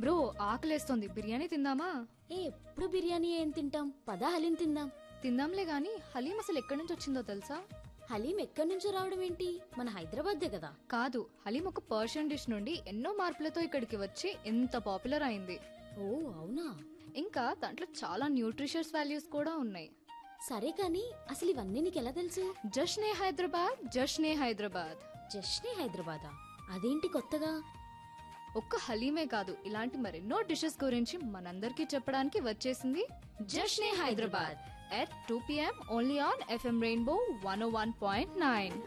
bro ఆకలేస్తోంది biryani తిందామా ఏ ఎప్పుడు బిర్యానీ ఏం తింటాం పదా హలీం తిందాం తిందాంలే గాని హలీం అసలు ఎక్కడి నుంచి వచ్చిందో తెలుసా హలీం ఎక్కడి నుంచో రావడం ఏంటి మన హైదరాబాద్దే కదా కాదు హలీం ఒక పర్షియన్ డిష్ నుండి ఎన్నో మార్పులతో ఇక్కడికి వచ్చి ఎంత పాపులర్ అయింది ఓ అవునా ఇంకా దాంట్లో చాలా న్యూట్రిషియస్ వాల్యూస్ కూడా ఉన్నాయి సరే కానీ అసలు ఇవన్నీ నీకెలా తెలుసు జష్నే హైదరాబాద్ జష్నే హైదరాబాద్ జస్ట్నే హైదరాబాదా అదేంటి కొత్తగా ఒక్క హలీమే కాదు ఇలాంటి మరెన్నో డిషెస్ గురించి మనందరికీ చెప్పడానికి వచ్చేసింది Jashne Hyderabad at two PM only on FM rainbow one one point nine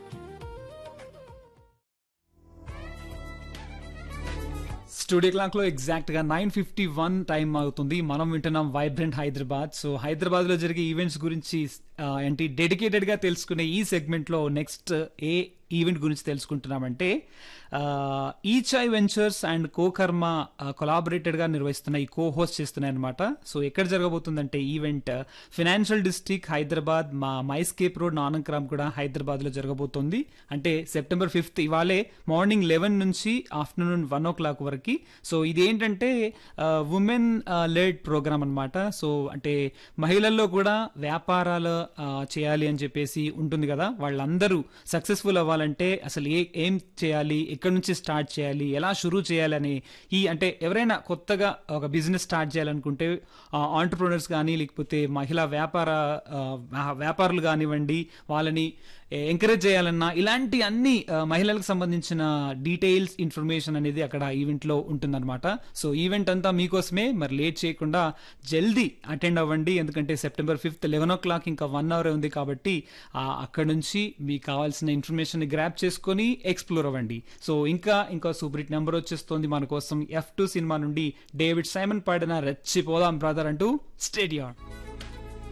studio clock లో ఎగ్జాక్ట్ గా నైన్ ఫిఫ్టీ వన్ టైం అవుతుంది మనం వింటున్నాం వైబ్రెంట్ హైదరాబాద్ సో హైదరాబాద్ లో జరిగే ఈవెంట్స్ గురించి ఆ, ఏంటి డెడికేటెడ్ గా తెలుసుకునే ఈ సెగ్మెంట్ లో నెక్స్ట్ ఏ ఈవెంట్ గురించి తెలుసుకుంటున్నామంటే ఈచై వెంచర్స్ అండ్ కోకర్మ కొలాబరేటెడ్ గా నిర్వహిస్తున్న ఈ కో హోస్ట్ చేస్తున్నాయి అనమాట సో ఎక్కడ జరగబోతుందంటే ఈవెంట్ ఫినాన్షియల్ డిస్ట్రిక్ట్ హైదరాబాద్ మా మైస్కేప్ రోడ్ నానంక్రామ్ కూడా హైదరాబాద్ లో జరగబోతోంది అంటే సెప్టెంబర్ ఫిఫ్త్ ఇవాళే మార్నింగ్ లెవెన్ నుంచి ఆఫ్టర్నూన్ వన్ ఓ క్లాక్ వరకు సో ఇది ఏంటంటే ఉమెన్ లెడ్ ప్రోగ్రామ్ అన్నమాట సో అంటే మహిళల్లో కూడా వ్యాపారాలు ఆ, చేయాలి అని చెప్పేసి ఉంటుంది కదా వాళ్ళందరూ సక్సెస్ఫుల్ అవ్వాలంటే అసలు ఏ ఏం చేయాలి ఎక్కడి నుంచి స్టార్ట్ చేయాలి ఎలా షురూ చేయాలని ఈ అంటే ఎవరైనా కొత్తగా ఒక బిజినెస్ స్టార్ట్ చేయాలనుకుంటే ఆంటర్ప్రినర్స్ కానీ లేకపోతే మహిళా వ్యాపార ఆ, వ్యా- వ్యాపారులు కానివ్వండి వాళ్ళని ఎంకరేజ్ చేయాలన్నా ఇలాంటి అన్ని ఆ, మహిళలకు సంబంధించిన డీటెయిల్స్ ఇన్ఫర్మేషన్ అనేది అక్కడ ఈవెంట్ లో ఉంటుందన్నమాట సో ఈవెంట్ అంతా మీకోసమే మరి లేట్ చేయకుండా జల్దీ అటెండ్ అవ్వండి ఎందుకంటే September fifth eleven o'clock ఇంకా వన్ అవర్ ఉంది కాబట్టి ఆ, అక్కడ నుంచి మీకు కావాల్సిన ఇన్ఫర్మేషన్ గ్రాప్ చేసుకొని ఎక్స్ప్లోర్ అవ్వండి సో ఇంకా ఇంకా సూపర్ హిట్ నెంబర్ వచ్చేస్తుంది మన కోసం ఎఫ్ టూ సినిమా నుండి డేవిడ్ సైమన్ పాడిన రెచ్చిపోదాం బ్రదర్ అంటూ స్టేడియం